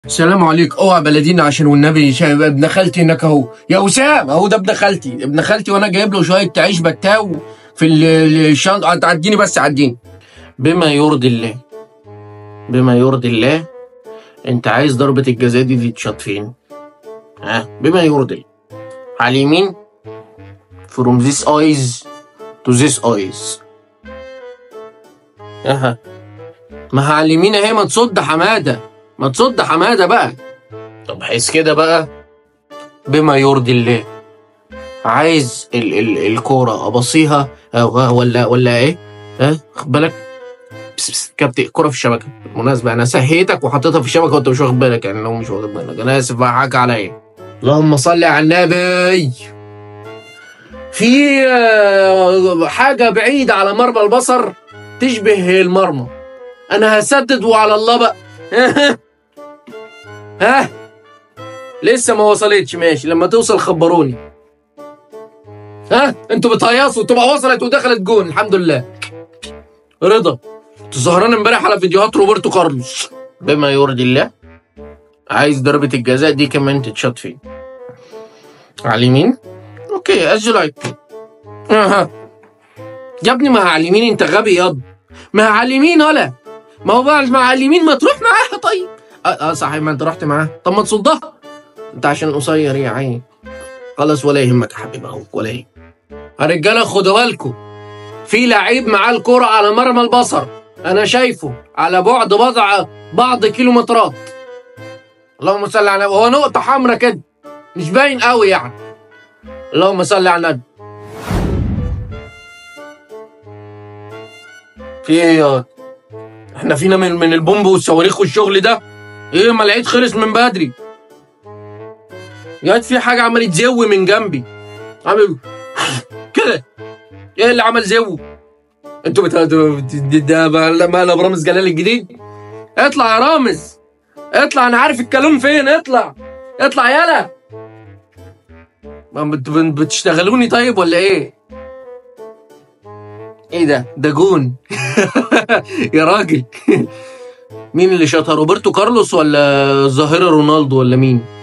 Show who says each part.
Speaker 1: السلام عليكم اوعى بلدينا عشان والنبي شا- ابن خالتي هناك اهو يا وسام اهو ده ابن خالتي ابن خالتي وانا جايب له شويه تعيش بتاو في ال- الشنطه عديني بس عديني بما يرضي الله بما يرضي الله انت عايز ضربه الجزاء دي تتشاط فين ها بما يرضي الله على اليمين from this eyes to this eyes اها ما هي على اليمين اهي ما تصد حماده ما تصد حماده بقى طب حس كده بقى بما يرضي الله عايز ال ال الكوره ابصيها أو ولا ولا ايه ها خد بالك بس بس كابتن الكوره في الشبكه بالمناسبه انا سهيتك وحطيتها في الشبكه وانت مش واخد بالك يعني لو مش واخد بالك انا اسف بقى حاجه عليا اللهم صل على النبي في آه، حاجه بعيده على مرمى البصر تشبه المرمى انا هسدد وعلى الله بقى ها لسه ما وصلتش ماشي لما توصل خبروني ها انتوا بتهيصوا تبقى وصلت ودخلت جون الحمد لله رضا كنت سهران امبارح على فيديوهات روبرتو كارلوس بما يرضي الله عايز ضربة الجزاء دي كمان تتشاط فين على اليمين اوكي از لايك اها يا ابني ما هي على اليمين انت غبي ياض ما هي على اليمين ولا ما هو بقى ما على اليمين ما تروح معاها طيب اه, آه صحيح ما انت رحت معاه طب ما تصدها انت عشان قصير يا عيني خلاص ولا يهمك يا حبيب اخوك ولا يهمك يا رجاله خدوا بالكم في لعيب معاه الكرة على مرمى البصر انا شايفه على بعد بضع بعض كيلومترات اللهم صل على النبي هو نقطة حمراء كده مش باين قوي يعني اللهم صل على النبي في ايه يا احنا فينا من من البومب والصواريخ والشغل ده ايه ما العيد خلص من بدري ياد في حاجه عملت زو من جنبي عمل كده ايه اللي عمل زو انتوا بت... ده- ده ده مال رامز جلال الجديد اطلع يا رامز اطلع انا عارف الكلام فين اطلع اطلع يلا ما بت... بت- بتشتغلوني طيب ولا ايه ايه ده ده جون يا راجل مين اللي شاطها روبرتو كارلوس ولا الظاهرة رونالدو ولا مين